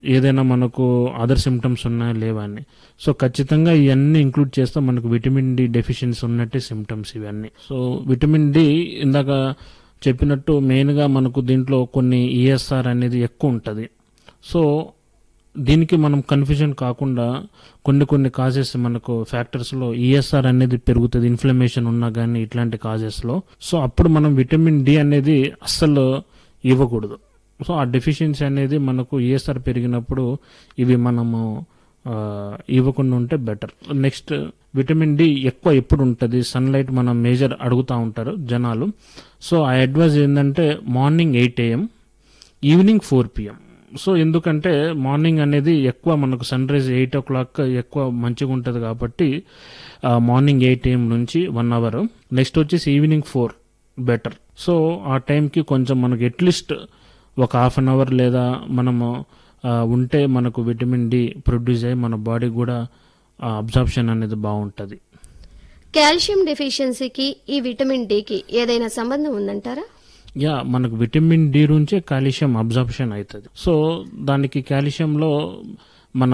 ఏదైనా మనకు other symptoms ఉన్నాయా లేవా అని సో ఖచ్చితంగా ఇవన్నీ ఇంక్లూడ్ చేస్తే మనకు విటమిన్ డి డెఫిషియన్సీ ఉన్నట్టే సిమ్టమ్స్ ఇవన్నీ సో విటమిన్ డి ఇందాక చెప్పినట్టు మెయిన్గా మనకు దీంట్లో కొన్ని ఈఎస్ఆర్ అనేది ఎక్కువ ఉంటుంది సో దీనికి మనం కన్ఫ్యూజన్ కాకుండా కొన్ని కొన్ని కాజెస్ మనకు ఫ్యాక్టర్స్లో ఈఎస్ఆర్ అనేది పెరుగుతుంది ఇన్ఫ్లమేషన్ ఉన్నా కానీ ఇట్లాంటి కాజెస్లో సో అప్పుడు మనం విటమిన్ డి అనేది అస్సలు ఇవ్వకూడదు సో ఆ డెఫిషియన్సీ అనేది మనకు ఈఎస్ఆర్ పెరిగినప్పుడు ఇవి మనము ఆ, ఇవ్వకుండా ఉంటే బెటర్ నెక్స్ట్ విటమిన్ డి ఎక్కువ ఎప్పుడు ఉంటుంది సన్లైట్ మనం మేజర్ అడుగుతూ ఉంటారు జనాలు సో ఆ అడ్వైజ్ ఏంటంటే morning eight AM evening four PM so ఎందుకంటే మార్నింగ్ అనేది ఎక్కువ మనకు sunrise eight o'clock ఎక్కువ మంచిగా ఉంటుంది కాబట్టి ఆ, మార్నింగ్ ఎయిట్ ఏఎం నుంచి వన్ అవర్ నెక్స్ట్ వచ్చేసి ఈవినింగ్ ఫోర్ బెటర్ సో ఆ టైంకి కొంచెం మనకు అట్లీస్ట్ ఒక హాఫ్ అన్ అవర్ లేదా మనము ఆ, ఉంటే మనకు విటమిన్ డి ప్రొడ్యూస్ అయ్యి మన బాడీ కూడా అబ్జార్ప్షన్ అనేది బాగుంటుంది కాల్షియం డెఫిషియన్సీకి ఈ విటమిన్ డికి ఏదైనా సంబంధం ఉందంటారా యా మనకు విటమిన్ డి నుంచే కాల్షియం అబ్జార్ప్షన్ అవుతుంది సో దానికి కాల్షియంలో మన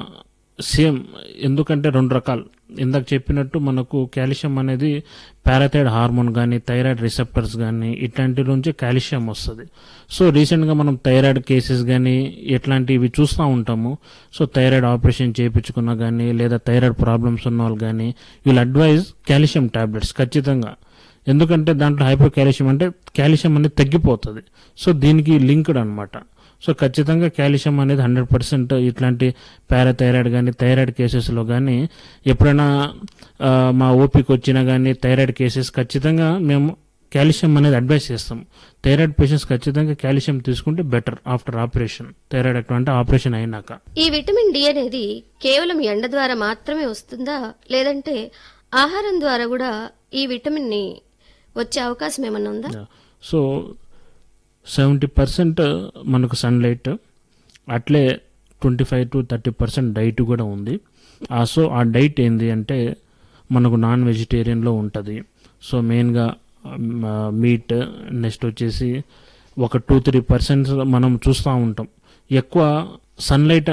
సేమ్ ఎందుకంటే రెండు రకాలు ఇందాక చెప్పినట్టు మనకు కాల్షియం అనేది పారాథైడ్ హార్మోన్ కానీ థైరాయిడ్ రిసెప్టర్స్ కానీ ఇట్లాంటి నుంచి కాల్షియం వస్తుంది సో రీసెంట్గా మనం థైరాయిడ్ కేసెస్ కానీ ఇట్లాంటివి చూస్తూ ఉంటాము సో థైరాయిడ్ ఆపరేషన్ చేయించుకున్నా కానీ లేదా థైరాయిడ్ ప్రాబ్లమ్స్ ఉన్న వాళ్ళు కానీ వీళ్ళు అడ్వైజ్ కాల్షియం టాబ్లెట్స్ ఖచ్చితంగా ఎందుకంటే దాంట్లో హైపర్ కాల్షియం అంటే కాల్షియం అనేది తగ్గిపోతుంది సో దీనికి లింక్డ్ అనమాట సో ఖచ్చితంగా కాల్షియం అనేది హండ్రెడ్ పర్సెంట్ ఇట్లాంటి పారాథైరాయిడ్ కానీ థైరాయిడ్ కేసెస్లో కానీ ఎప్పుడైనా ఆ, మా ఓపిక వచ్చినా కానీ థైరాయిడ్ కేసెస్ ఖచ్చితంగా మేము కాల్షియం అనేది అడ్వైస్ చేస్తాం థైరాయిడ్ పేషెంట్స్ ఖచ్చితంగా కాల్షియం తీసుకుంటే బెటర్ ఆఫ్టర్ ఆపరేషన్ థైరాయిడ్ అంటే ఆపరేషన్ అయినాక ఈ విటమిన్ డి అనేది కేవలం ఎండ ద్వారా మాత్రమే వస్తుందా లేదంటే ఆహారం ద్వారా కూడా ఈ విటమిన్ ని వచ్చే అవకాశం ఏమన్నా ఉందా సో సెవెంటీ పర్సెంట్ మనకు సన్లైట్ అట్లే twenty five to thirty percent diet కూడా ఉంది ఆ సో ఆ డైట్ ఏంది అంటే మనకు నాన్ వెజిటేరియన్లో ఉంటుంది సో మెయిన్గా మీట్ నెక్స్ట్ వచ్చేసి ఒక టూ త్రీ పర్సెంట్ మనం చూస్తూ ఉంటాం ఎక్కువ sunlight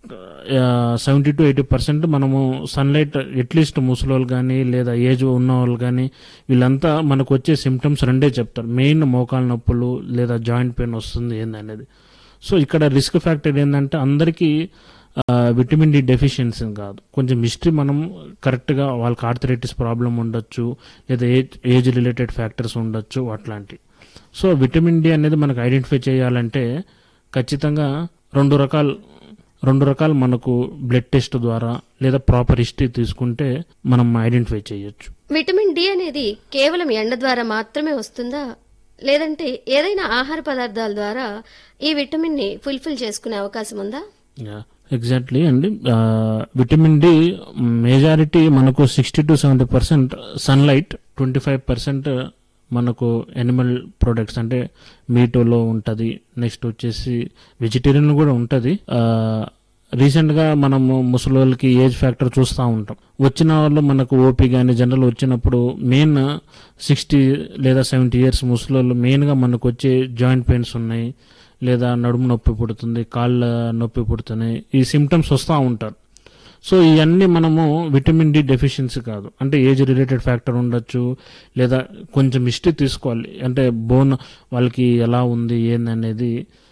seventy to eighty percent మనము సన్లైట్ అట్లీస్ట్ ముసలోళ్ళు కానీ లేదా ఏజ్ ఉన్న వాళ్ళు కానీ వీళ్ళంతా మనకు వచ్చే సిమ్టమ్స్ రెండే చెప్తారు మెయిన్ మోకాలు నొప్పులు లేదా జాయింట్ పెయిన్ వస్తుంది ఏందనేది సో ఇక్కడ రిస్క్ ఫ్యాక్టర్ ఏంటంటే అందరికీ ఆ, విటమిన్ డి డెఫిషియన్సీ కాదు కొంచెం హిస్టరీ మనం కరెక్ట్గా వాళ్ళకి ఆర్థరైటిస్ ప్రాబ్లం ఉండొచ్చు లేదా ఏజ్ ఏజ్ రిలేటెడ్ ఫ్యాక్టర్స్ ఉండొచ్చు అట్లాంటి సో విటమిన్ డి అనేది మనకు ఐడెంటిఫై చేయాలంటే ఖచ్చితంగా రెండు రకాలు రెండు రకాలు మనకు బ్లడ్ టెస్ట్ ద్వారా లేదా ప్రాపర్ హిస్టరీ తీసుకుంటే మనం ఐడెంటిఫై చేయొచ్చు విటమిన్ డి అనేది కేవలం ఎండ ద్వారా మాత్రమే వస్తుందా లేదంటే ఏదైనా ఆహార పదార్థాల ద్వారా ఈ విటమిన్ ని ఫుల్ఫిల్ చేసుకునే అవకాశం ఉందా ఎగ్జాక్ట్లీ అండి విటమిన్ డి మెజారిటీ మనకు sixty to seventy percent sunlight twenty five percent మనకు ఎనిమల్ ప్రొడక్ట్స్ అంటే మీటోలో ఉంటుంది నెక్స్ట్ వచ్చేసి వెజిటేరియన్ కూడా ఉంటుంది రీసెంట్గా మనము ముసలోళ్ళకి ఏజ్ ఫ్యాక్టర్ చూస్తూ ఉంటాం వచ్చిన వాళ్ళు మనకు ఓపీ కానీ జనరల్ వచ్చినప్పుడు మెయిన్ సిక్స్టీ లేదా సెవెంటీ ఇయర్స్ ముసలోళ్ళు మెయిన్గా మనకు వచ్చే జాయింట్ పెయిన్స్ ఉన్నాయి లేదా నడుము నొప్పి పుడుతుంది కాళ్ళ నొప్పి పుడుతున్నాయి ఈ సిమ్టమ్స్ వస్తూ ఉంటారు సో ఇవన్నీ మనము విటమిన్ డి డెఫిషియన్సీ కాదు అంటే ఏజ్ రిలేటెడ్ ఫ్యాక్టర్ ఉండొచ్చు లేదా కొంచెం హిస్టరీ తీసుకోవాలి అంటే బోన్ వాళ్ళకి ఎలా ఉంది ఏందనేది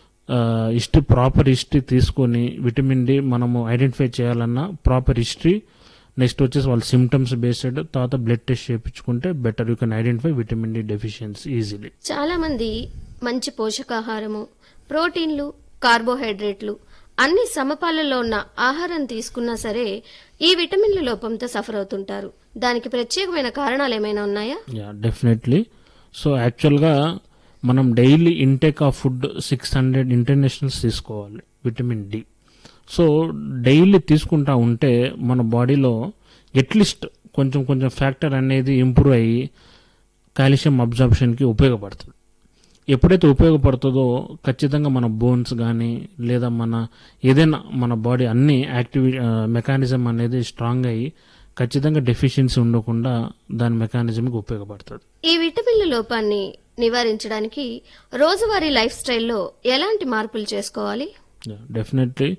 హిస్టరీ ప్రాపర్ హిస్టరీ తీసుకొని విటమిన్ డి మనము ఐడెంటిఫై చేయాలన్నా ప్రాపర్ హిస్టరీ నెక్స్ట్ వచ్చేసి వాళ్ళ సిమ్టమ్స్ బేస్డ్ తర్వాత బ్లడ్ టెస్ట్ చేయించుకుంటే better you can identify vitamin D deficiency easily చాలా మంది మంచి పోషకాహారము ప్రోటీన్లు కార్బోహైడ్రేట్లు అన్ని సమపాలలో ఉన్న ఆహారం తీసుకున్నా సరే ఈ విటమిన్ల లోపంతో సఫర్ అవుతుంటారు దానికి ప్రత్యేకమైన కారణాలు ఏమైనా ఉన్నాయా యా డెఫినెట్లీ సో యాక్చువల్గా మనం daily intake of food six hundred internationals తీసుకోవాలి విటమిన్ డి సో డైలీ తీసుకుంటా ఉంటే మన బాడీలో అట్లీస్ట్ కొంచెం కొంచెం ఫ్యాక్టర్ అనేది ఇంప్రూవ్ అయ్యి కాల్షియం అబ్జార్ప్షన్కి ఉపయోగపడుతుంది ఎప్పుడైతే ఉపయోగపడుతుందో ఖచ్చితంగా మన బోన్స్ కానీ లేదా మన ఏదైనా మన బాడీ అన్ని యాక్టివి మెకానిజం అనేది స్ట్రాంగ్ అయ్యి ఖచ్చితంగా డెఫిషియన్సీ ఉండకుండా దాని మెకానిజంకి ఉపయోగపడుతుంది ఈ విటమిన్ల లోపాన్ని నివారించడానికి రోజువారీ లైఫ్ స్టైల్లో ఎలాంటి మార్పులు చేసుకోవాలి డెఫినెట్లీ